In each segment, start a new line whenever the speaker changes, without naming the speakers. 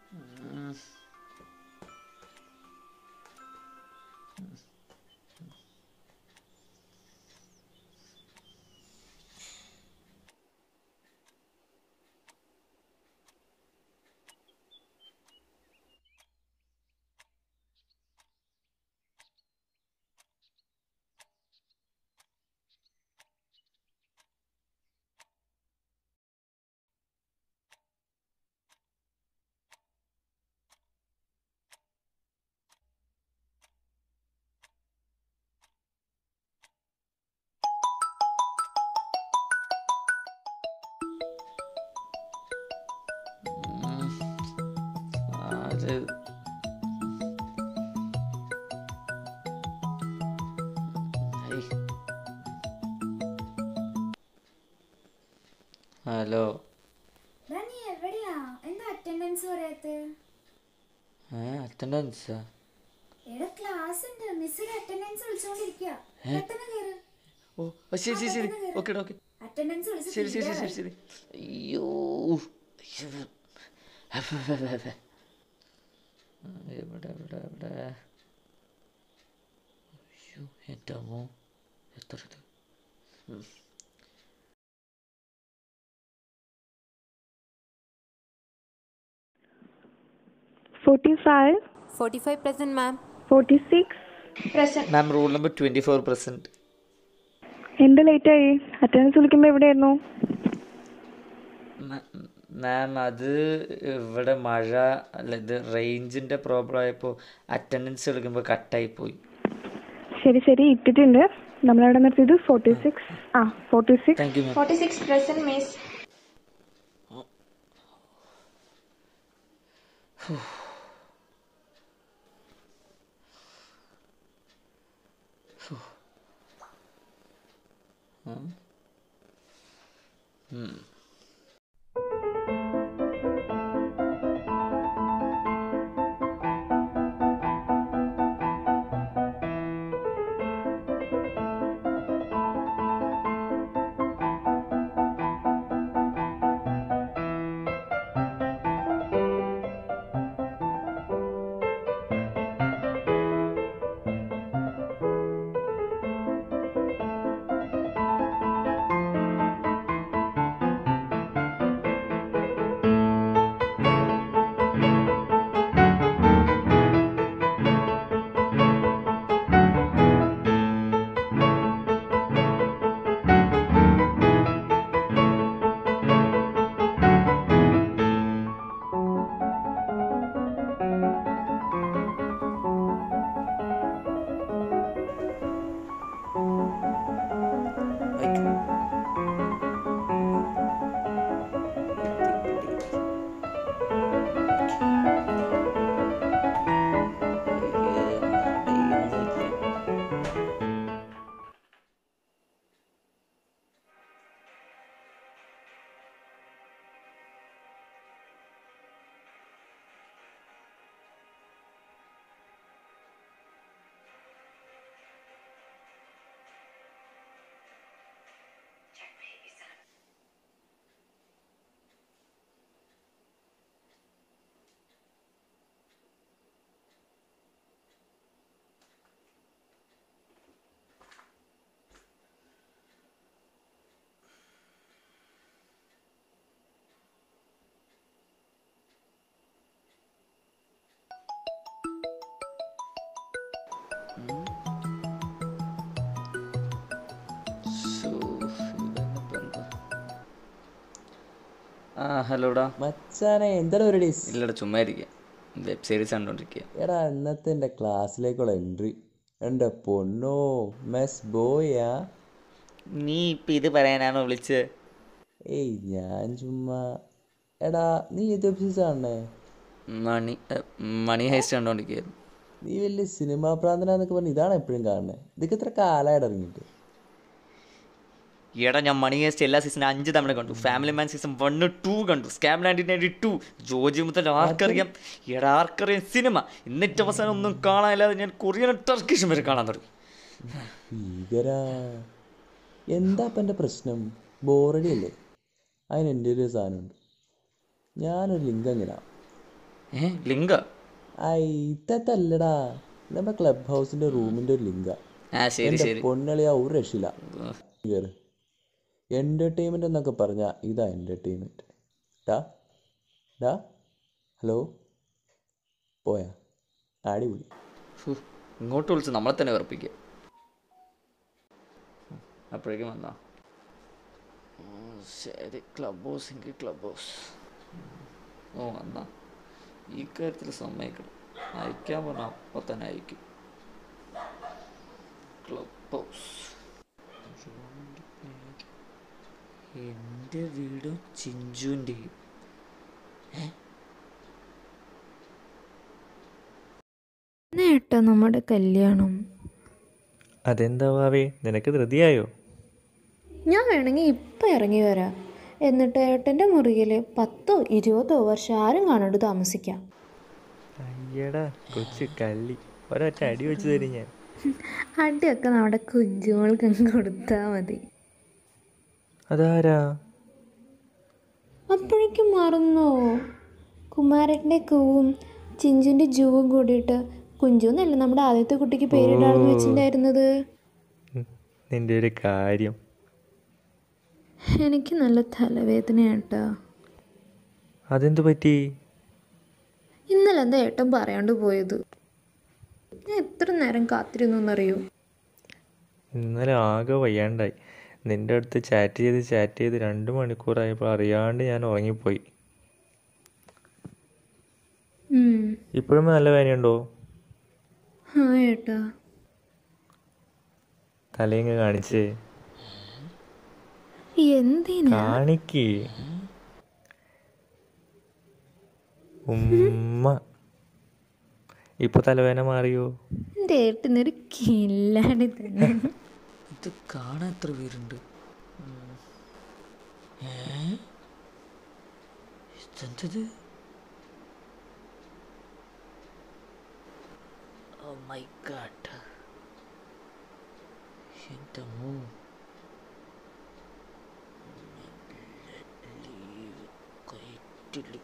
ആര് hey. Hello
എടാ, നീ എവിടെയാ എന്താ അറ്റൻഡൻസ് പറയാത്ത
ഏ അറ്റൻഡൻസാ
എടാ ക്ലാസ് ഉണ്ട് മിസ്സിന്റെ അറ്റൻഡൻസ് വിളിച്ചോണ്ടിരിക്കുക പെട്ടെന്ന് കേറ്
ഓ ഓ, ശരി ശരി ശരി ഓക്കെ ഓക്കെ
അറ്റൻഡൻസ് വിളിച്ച്
ശരി ശരി ശരി
തീരാറായി.
ശരി ശരി അയ്യോ അയ്യോ. ആ, എവിടെ എവിടെ എവിടെ അയ്യോ എൻ്റെ അമ്മോ എത്ര ഇത് ഉം.
Forty-five,
45 present, ma'am.
forty-six.
Ma'am rule number twenty four percent
എന്ത് ലേറ്റ് ആയി അറ്റൻഡൻസ് വിളിക്കുമ്പോൾ എവിടെയായിരുന്നു
മാം അത് ഇവിടെ മഴ അല്ല ഇത് റേഞ്ചിൻ്റെ പ്രോബ്ലം ആയപ്പോൾ അറ്റൻഡൻസ് എടുക്കുമ്പോൾ കട്ടായി പോയി
ശരി ശരി ഇട്ടിട്ടുണ്ട് നമ്മളവിടെ നിർത്തിയത് ഫോർട്ടി സിക്സ് ആ forty six
thank you ma'am
46 present, miss.
ആ ഹലോടാ
മച്ചാനെ എന്താണ് പരിപാടി
ഇല്ലടാ ചുമ്മാ ഇരിക്കുക വെബ് സീരീസ് കണ്ടോണ്ടിരിക്കുക
എടാ ഇന്നത്തെ എൻ്റെ ക്ലാസ്സിലേക്കുള്ള എൻട്രി എൻ്റെ പൊന്നോ മെസ് ബോയാ
നീ ഇപ്പം ഇത് പറയാനാണോ വിളിച്ചത്
ഏയ് ഞാൻ ചുമ്മാ എടാ നീ ഏത് എപ്പിസോഡ് കാണണേ
മണി ഏ, മണി ഹൈസ്റ്റ് കണ്ടോണ്ടിരിക്കുകയായിരുന്നു
നീ വലിയ സിനിമാ പ്രാന്തനാന്നൊക്കെ പറഞ്ഞ് ഇതാണ് എപ്പോഴും കാണണേ ഇതൊക്കെ എത്ര കാലമായിട്ട് ഇറങ്ങിയിട്ട്
എടാ ഞാൻ മണി ഹൈസ്റ്റ് എല്ലാ സീസണും അഞ്ച് തവണ കണ്ടു family man season one two കണ്ടു scam nineteen ninety two Joji മുതൽ ആർക്കറിയാം എടാ ആർക്കറിയാം സിനിമ എന്നിട്ട് അവസാനം ഒന്നും കാണാനില്ലാതെ ഞാൻ കൊറിയൻ ടർക്കിഷും വരെ കാണാൻ തുടങ്ങി
ഭീകരാ എന്താ ഇപ്പം എൻ്റെ പ്രശ്നം ബോറടി അല്ലേ അതിന് എൻ്റെ ഒരു സാധനമുണ്ട് ഞാനൊരു ലിങ്ക് എങ്ങനെയാ
ഏ ലിങ്ക
ഐത്തല്ലടാ നമ്മ ക്ലബ് ഹൗസിന്റെ റൂമിന്റെ ഒരു ലിങ്ക
ആ ശരി
എന്റെ
ശരി
പൊന്നളിയാ ഒരു രക്ഷയില്ല കേറ് എന്റർടൈൻമെന്റ് എന്നൊക്കെ പറഞ്ഞാ ഇതാ എന്റർടൈൻമെന്റ് ഡാ ഡാ ഹലോ പോയാ അടിപൊളി
ഫു, ഇങ്ങോട്ട് വിളിച്ച് നമ്മളെ തന്നെ വെറുപ്പിക്കുക അപ്പോഴേക്കും വന്നാ ഉം, ശരി ക്ലബ് ഹൗസ് എങ്കിൽ ക്ലബ് ഹൗസ് ഓ വന്നാ ഈ കാര്യത്തിൽ സമ്മതിക്കണം അയക്കാൻ പറഞ്ഞാൽ അപ്പം തന്നെ അയക്കും ക്ലബ് ഹൗസ് എൻ്റെ വീടും ചിഞ്ചുവിൻ്റെയും
നേട്ടാ നമ്മുടെ കല്യാണം
അതെന്താ വാവേ നിനക്ക് ധൃതിയായോ
ഞാൻ വേണമെങ്കിൽ ഇപ്പം ഇറങ്ങി വരാം എന്നിട്ട് ഏട്ടൻ്റെ മുറിയിൽ പത്തോ ഇരുപതോ വർഷം ആരും കാണാണ്ട് താമസിക്കാം
അയ്യടാ കൊച്ചു കള്ളി ഒരൊറ്റ അടി വെച്ച് തരും ഞാൻ
അടിയൊക്കെ നമ്മുടെ കുഞ്ഞുമോൾക്ക് അങ്ങ് കൊടുത്താൽ മതി
അതാരാ
അപ്പോഴേക്കും മറന്നോ കുമാരൻ്റെ കൂവും ചിഞ്ചുൻ്റെ ജൂവും കൂടിയിട്ട് കുഞ്ചു എന്നല്ല നമ്മുടെ ആദ്യത്തെ കുട്ടിക്ക് പേരിടാണെന്ന് വെച്ചിട്ടുണ്ടായിരുന്നത്
ഉം, നിന്റെ ഒരു കാര്യം
എനിക്ക് നല്ല തലവേദനയാട്ടാ
അതെന്തു പറ്റി
ഇന്നലെ എന്താ ഏട്ടൻ പറയാണ്ട് പോയത് ഞാൻ എത്ര നേരം കാത്തിരുന്നു എന്നറിയോ
ഇന്നലെ ആകെ വയ്യാണ്ടായി നിന്റെ അടുത്ത് ചാറ്റ് ചെയ്ത് ചാറ്റ് ചെയ്ത് രണ്ട് മണിക്കൂറായപ്പോൾ അറിയാണ്ട് ഞാൻ ഉറങ്ങിപ്പോയി
ഉം.
ഇപ്പോഴും നല്ല വേദനയുണ്ടോ
ആ ഏട്ടാ
തലയിങ്ങ് കാണിച്ചേ
എന്തിനാ
കാണിക്ക് ഉമ്മ ഇപ്പൊ തലവേദന മാറിയോ
എൻ്റെ ഏട്ടനൊരു കില്ലാടി തന്നെ
ഇത് കാണാൻ എത്ര പേരുണ്ട് ഉം. ഏ ഇതെന്തത് ഓ മൈ ഗാഡ് എൻ്റെ അമ്മോ ലീവ് കയറ്റില്ല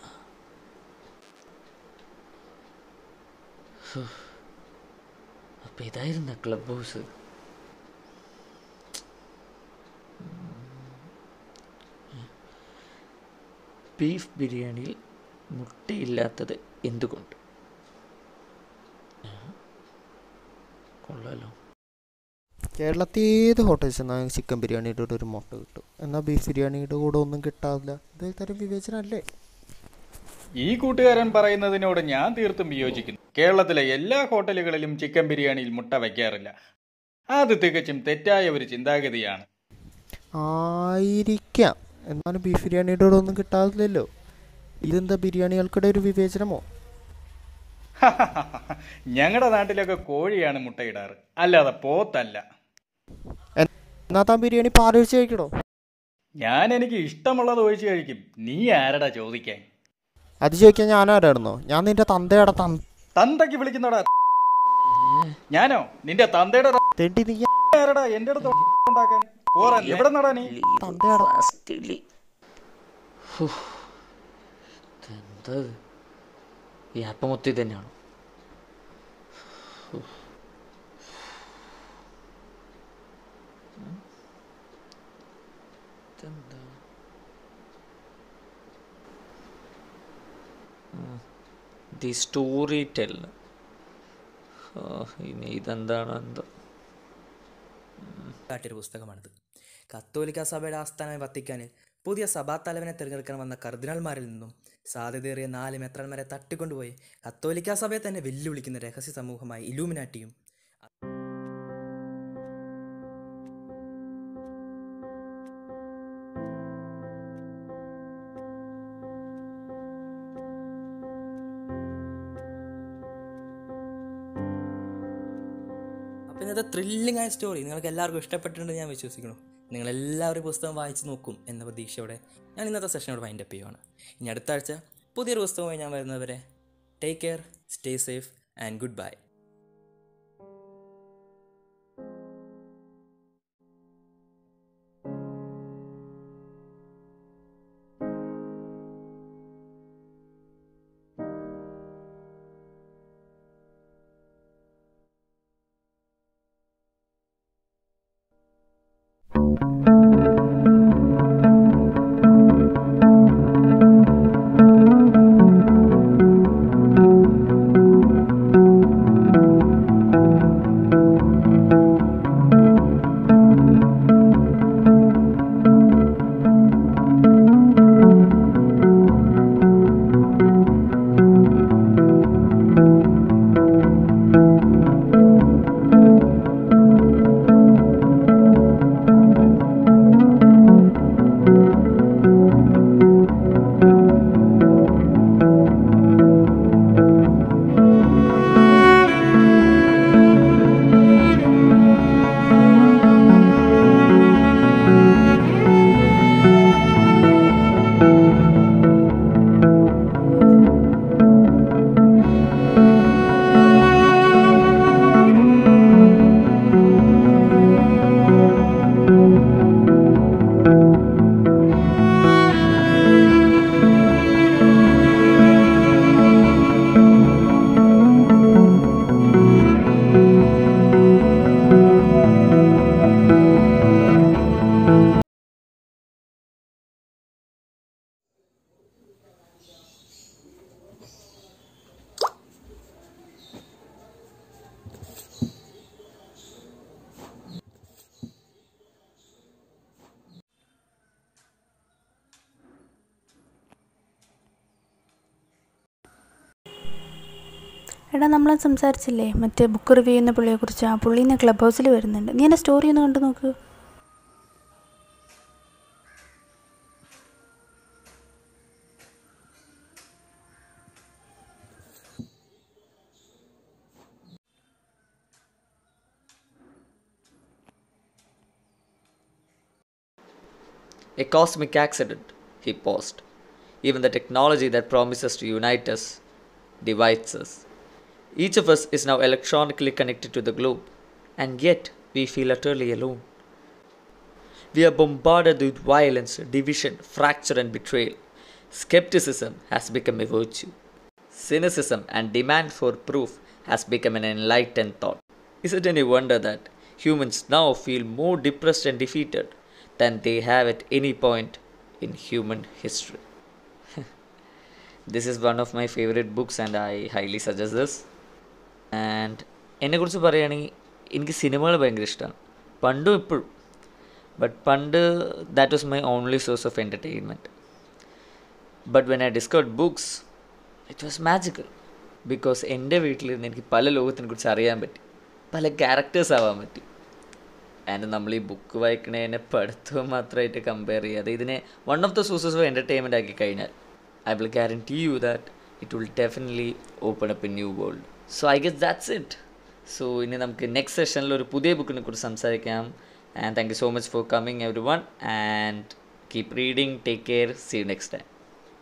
അപ്പം ഇതായിരുന്ന ക്ലബ് ഹൗസ് ബീഫ് ബിരിയാണിയിൽ മുട്ടയില്ലാത്തത് എന്തുകൊണ്ട് കൊള്ളാലോ
കേരളത്തിൽ ഏത് ഹോട്ടലിൽ ചെന്നാൽ ചിക്കൻ ബിരിയാണിയുടെ കൂടെ ഒരു മുട്ട കിട്ടും എന്നാൽ ബീഫ് ബിരിയാണിയുടെ കൂടെ ഒന്നും കിട്ടാറില്ല ഇത് തരം വിവേചനമല്ലേ
ഈ കൂട്ടുകാരൻ പറയുന്നതിനോട് ഞാൻ തീർത്തും വിയോജിക്കുന്നു കേരളത്തിലെ എല്ലാ ഹോട്ടലുകളിലും ചിക്കൻ ബിരിയാണിയിൽ മുട്ട വയ്ക്കാറില്ല അത് തികച്ചും തെറ്റായ ഒരു ചിന്താഗതിയാണ്
ആയിരിക്കാം എന്നാലും ബീഫ് ബിരിയാണിയുടെ കൂടെ ഒന്നും കിട്ടാറില്ലല്ലോ ഇതെന്താ ബിരിയാണികൾക്കിടെ ഒരു വിവേചനമോ
ഞങ്ങളുടെ നാട്ടിലൊക്കെ കോഴിയാണ് മുട്ടയിടാറ് അല്ലാതെ പോത്തല്ല
എന്നാ താൻ ബിരിയാണി പാലൊഴിച്ച് കഴിക്കണോ
ഞാൻ എനിക്ക് ഇഷ്ടമുള്ളത് ഒഴിച്ച് കഴിക്കും നീ ആരടാ ചോദിക്കാൻ
അത് ചോദിക്കാൻ ഞാൻ ആരായിരുന്നോ ഞാൻ നിന്റെ തന്തയുടെ തന്ത
തന്തയ്ക്ക് വിളിക്കുന്നടാ ഞാനോ നിന്റെ തന്തയുടെ ത-
തെണ്ടി നീ
ആരടാ എന്റെ അടുത്ത് ഉണ്ടാക്കാൻ പോറാൻ എവിടെ നടാ നീ
തന്തയുടെ
ഫാസ്റ്റ്ലി എന്താ ഇത്? ഈ ആപ്പ് മൊത്തം ഇത് തന്നെയാണോ ഹോ. ഉം. ഇതെന്താ ദി സ്റ്റോറി ടെൽ ഇനി ഇതെന്താണോ എന്തോ
കാട്ടിയൊരു പുസ്തകമാണിത് കത്തോലിക്ക സഭയുടെ ആസ്ഥാനമായ വത്തിക്കാനിൽ പുതിയ സഭാ തലവനെ തിരഞ്ഞെടുക്കാൻ വന്ന കർദിനാൾമാരിൽ നിന്നും സാധ്യതയേറിയ നാല് മെത്രന്മാരെ തട്ടിക്കൊണ്ടുപോയി കത്തോലിക്ക സഭയെ തന്നെ വെല്ലുവിളിക്കുന്ന രഹസ്യ സമൂഹമായി ഇലൂമിനാറ്റിയും അപ്പോൾ ഇന്നത്തെ ത്രില്ലിംഗ് ആയ സ്റ്റോറി നിങ്ങൾക്ക് എല്ലാവർക്കും ഇഷ്ടപ്പെട്ടിട്ടുണ്ടെന്ന് ഞാൻ വിശ്വസിക്കുന്നു നിങ്ങൾ എല്ലാവരും പുസ്തകം വായിച്ച് നോക്കും എന്ന പ്രതീക്ഷയോടെ ഞാൻ ഇന്നത്തെ സെഷനോട് വൈൻഡ് അപ്പ് ചെയ്യുവാണ് ഇനി അടുത്ത ആഴ്ച പുതിയൊരു പുസ്തകമായി ഞാൻ വരുന്നവരെ take care stay safe and good bye
എടാ നമ്മൾ സംസാരിച്ചില്ലേ മറ്റേ ബുക്ക് റിവ്യൂ ചെയ്യുന്ന പുള്ളിയെക്കുറിച്ച് ആ പുള്ളി ഇന്ന് ക്ലബ് ഹൗസിൽ വരുന്നുണ്ട് നീ എൻ്റെ സ്റ്റോറി ഒന്ന് കണ്ടു നോക്ക്
A cosmic accident, he paused. Even the technology that promises to unite us divides us. Each of us is now electronically connected to the globe, and yet we feel utterly alone. We are bombarded with violence, division, fracture, and betrayal. Skepticism has become a virtue. Cynicism and demand for proof has become an enlightened thought. Is it any wonder that humans now feel more depressed and defeated than they have at any point in human history? this is one of my favorite books, and I highly suggest this. And എന്നെക്കുറിച്ച് പറയുകയാണെങ്കിൽ എനിക്ക് സിനിമകൾ ഭയങ്കര ഇഷ്ടമാണ് പണ്ടും ഇപ്പോഴും but പണ്ട് that was my only source of entertainment but when I discovered books it was magical because എൻ്റെ വീട്ടിലിരുന്ന് എനിക്ക് പല ലോകത്തിനെ കുറിച്ച് അറിയാൻ പറ്റി പല ക്യാരക്ടേഴ്സ് ആവാൻ പറ്റി ആൻഡ് നമ്മൾ ഈ ബുക്ക് വായിക്കണതിനെ പഠിത്തവും മാത്രമായിട്ട് കമ്പയർ ചെയ്യാതെ ഇതിനെ one of the sources of entertainment ആക്കി കഴിഞ്ഞാൽ I will guarantee you that it will definitely open up a new world so I guess that's it so ഇനി നമുക്ക് നെക്സ്റ്റ് സെഷനിൽ ഒരു പുതിയ ബുക്കിനെ കുറിച്ച് സംസാരിക്കാം and thank you so much for coming everyone and keep reading take care see you next time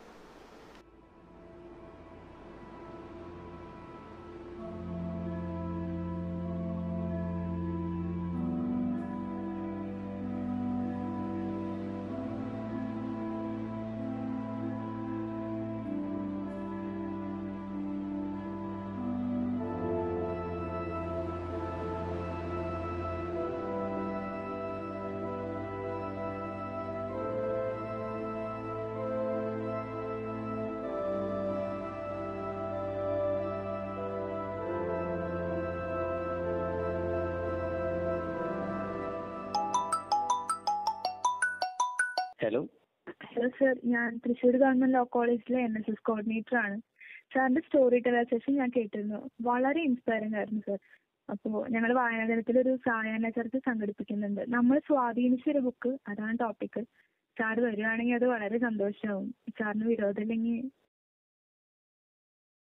hello
hello sir ഞാൻ Thrissur government law കോളേജിലെ എൻ എസ് എസ് കോർഡിനേറ്റർ ആണ് സാറിന്റെ സ്റ്റോറി ടെലർ സെഷൻ ഞാൻ കേട്ടിരുന്നു വളരെ ഇൻസ്പയറിംഗ് ആയിരുന്നു sir അപ്പോൾ ഞങ്ങൾ വായനാതലത്തിൽ ഒരു സായാഹ്ന ചർച്ച സംഘടിപ്പിക്കുന്നുണ്ട് നമ്മൾ സ്വാധീനിച്ച ഒരു ബുക്ക് അതാണ് ടോപ്പിക് സാർ വരികയാണെങ്കിൽ അത് വളരെ സന്തോഷമാവും സാറിന് വിരോധമില്ലെങ്കിൽ